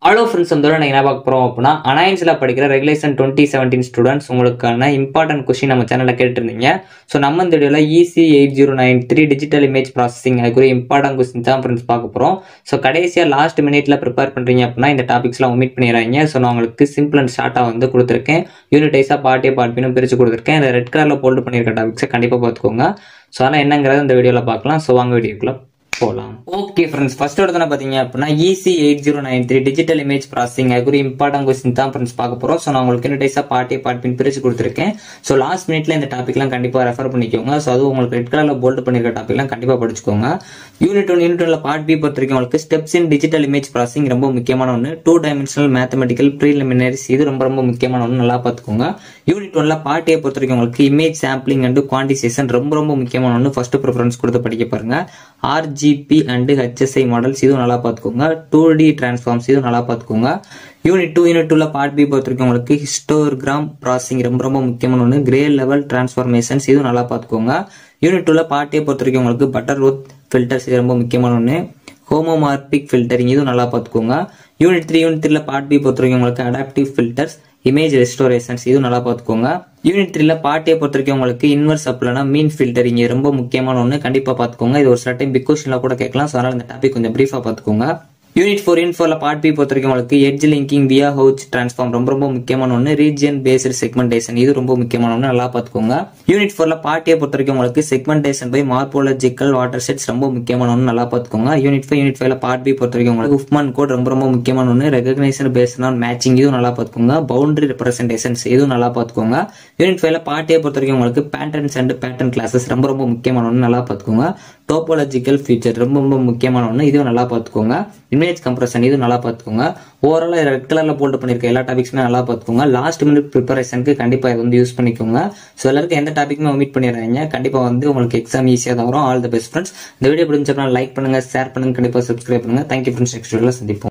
hello friends வந்து நான் என்ன பார்க்க போகிறோம் அப்படின்னா அனாயன்ஸில் படிக்கிற ரெகுலேஷன் டுவெண்ட்டி செவன்டீன் ஸ்டூடெண்ட்ஸ் உங்களுக்கான இம்பார்ட்டன்ட் கொஸ்டின் நம்ம சேனலில் கேட்டுருந்தீங்க ஸோ நம்ம இந்த வீடியோவில் EC eight zero nine three digital image processing அதுக்குரிய இம்பார்ட்டன்ட் கொஸ்டின் தான் ஃப்ரெண்ட்ஸ் பார்க்க போகிறோம் ஸோ கடைசியாக லாஸ்ட் மினிட்ல ப்ரிப்பேர் பண்ணுறீங்க அப்படின்னா இந்த டாபிக்ஸ்லாம் ஒமிட் பண்ணிடுறாங்க ஸோ நான் உங்களுக்கு சிம்பிள் அண்ட் ஷார்ட்டாக வந்து கொடுத்துருக்கேன் யூனிட் வைஸாக பார்ட்டே பார்ட்பினும் பிரித்து கொடுத்துருக்கேன் இந்த ரெட் கலரில் போல்டு பண்ணியிருக்க டாபிக்ஸை கண்டிப்பாக பார்த்துக்கோங்க ஸோ அதெல்லாம் என்னங்கிறத இந்த வீடியோவில் பார்க்கலாம் ஸோ வாங்க வீடியோக்குள்ள போகலாம் ஓகே ஃப்ரெண்ட்ஸ் ஃபர்ஸ்ட் எடுத்து பார்த்தீங்க அப்படின்னா EC eight zero nine three digital image processing அதுக்கு இம்பார்ட்டன் கொஸ்டின் தான் ஃப்ரெண்ட்ஸ் பார்க்க போகிறோம் ஸோ நான் உங்களுக்கு யூனிடைஸாக பார்ட்டி பார்ட் பின் பிரிச்சு கொடுத்துருக்கேன் ஸோ லாஸ்ட் மினிட்ல இந்த டாப்பிக்லாம் கண்டிப்பாக ரெஃபர் பண்ணிக்கோங்க ஸோ அது உங்களுக்கு ரெட் கலரில் போல்டு பண்ணிருக்க டாப்பிக்லாம் கண்டிப்பாக படிச்சுக்கோங்க யூனிட் ஒன் யூனிட் ஒன்ல பார்ட் பி பொறுத்த வரைக்கும் உங்களுக்கு steps in digital image processing ரொம்ப முக்கியமான ஒன்று டூ டைமென்ஷனல் மேத்தமெட்டிக்கல் ப்ரீலிமினரிஸ் இது ரொம்ப ரொம்ப முக்கியமான ஒன்று நல்லா பார்த்துக்கோங்க யூனிட் ஒன்ல பார்ட் ஏ பொறுத்த வரைக்கும் உங்களுக்கு இமேஜ் சாம்பிளிங் அண்ட் குவான்டிசேஷன் ரொம்ப ரொம்ப முக்கியமான ஒன்று ஃபர்ஸ்ட் ப்ரிஃபரன்ஸ் கொடுத்து படிக்க பாருங்க ஆர்ஜிபி அண்ட் ஹெச்எஸ்ஐ மாடல்ஸ் இதுவும் நல்லா பார்த்துக்கோங்க டூ டி டிரான்ஸ்ஃபார்ம்ஸ் இதுவும் நல்லா பார்த்துக்கோங்க யூனிட் டூ யூனிட் டூல பார்ட் பி பொறுத்த வரைக்கும் உங்களுக்கு ஹிஸ்டோகிராம் ப்ராசஸிங் ரொம்ப ரொம்ப முக்கியமான ஒன்று கிரே லெவல் டிரான்ஸ்ஃபார்மேஷன்ஸ் இதுவும் நல்லா பார்த்துக்கோங்க யூனிட் டூல பார்ட் ஏ பொறுத்த வரைக்கும் உங்களுக்கு பட்டர் ரோத் ஃபில்டர்ஸ் இது ரொம்ப முக்கியமான ஒன்று ஹோமோமார்பிக் ஃபில்டரிங் இதுவும் நல்லா பார்த்துக்கோங்க யூனிட் த்ரீ யூனிட் த்ரீல பார்ட் பி பொறுத்த வரைக்கும் உங்களுக்கு அடாப்டிவ் ஃபில்டர்ஸ் இமேஜ் ரெஸ்டோரேஷன்ஸ் இதுவும் நல்லா பார்த்துக்கோங்க யூனிட் த்ரீல பார்ட்டியை பொறுத்த வரைக்கும் உங்களுக்கு இன்வர்ஸ் அப்லனா மீன் ஃபில்டரிங் ரொம்ப முக்கியமான ஒன்று கண்டிப்பாக பார்த்துக்கோங்க இது ஒரு சில டைம் பிக் கொஸ்டினில் கூட கேட்கலாம் ஸோ அதனால் இந்த டாபிக் கொஞ்சம் ப்ரீஃபாக பார்த்துக்கோங்க யூனிட் ஃபோர் யூனிட் ஃபோர்ல பார்ட் பி பொறுத்த வரைக்கும் உங்களுக்கு எட்ஜ் லிங்கிங் வியா ஹவுச் டிரான்ஸ்ஃபார்ம் ரொம்ப ரொம்ப முக்கியமான ஒன்று ரீஜியன் பேஸ்டு செக்மெண்டேஷன் இது ரொம்ப முக்கியமான ஒன்று நல்லா பார்த்துக்கோங்க யூனிட் ஃபோர்ல பார்ட் ஏ பொறுத்த வரைக்கும் உங்களுக்கு segmentation by morphological watersheds ரொம்ப முக்கியமான ஒன்று நல்லா பார்த்துக்கோங்க யூனிட் ஃபைவ் யூனிட் ஃபைவ்ல பார்ட் பி பொறுத்த வரைக்கும் உங்களுக்கு உஃப்மான் கோட் ரொம்ப ரொம்ப முக்கியமான ஒன்று ரெகக்னேஷன் பேஸ்ட் ஆன் மேட்சிங் இதுவும் நல்லா பார்த்துக்கோங்க பவுண்டரி ரெப்ரசன்டேஷன்ஸ் இதுவும் நல்லா பார்த்துக்கோங்க யூனிட் ஃபைவ்ல பார்ட் ஏ பொறுத்த வரைக்கும் உங்களுக்கு பேட்டர்ன்ஸ் அண்ட் பேட்டர்ன் கிளாஸஸ் ரொம்ப ரொம்ப முக்கியமான ஒன்று நல்லா பார்த்துக்கோங்க டோபாலஜிக்கல் ஃபீச்சர் ரொம்ப ரொம்ப முக்கியமான ஒன்று இதுவும் நல்லா பார்த்துக்கோங்க இமேஜ் கம்ப்ரஷன் இது நல்லா பார்த்துக்கோங்க ஓவராலாக ரெட் கலரில் போல்டு பண்ணியிருக்க எல்லா டாபிக்ஸுமே நல்லா பார்த்துக்கோங்க லாஸ்ட் மினிட் ப்ரிப்பரேஷனுக்கு கண்டிப்பாக இது வந்து யூஸ் பண்ணிக்கோங்க ஸோ எல்லாருக்கும் எந்த டாபிக்குமே ஒமிட் பண்ணிடுறாங்க கண்டிப்பாக வந்து உங்களுக்கு எக்ஸாம் ஈஸியாக தான் வரும் ஆல் த பெஸ்ட் ஃப்ரெண்ட்ஸ் இந்த வீடியோ பிடிச்சப்பனா லைக் பண்ணுங்க ஷேர் பண்ணுங்க கண்டிப்பாக சப்ஸ்கிரைப் பண்ணுங்க தேங்க்யூ ஃப்ரெண்ட்ஸ் நெக்ஸ்ட் வீடியோவில் சந்திப்போம்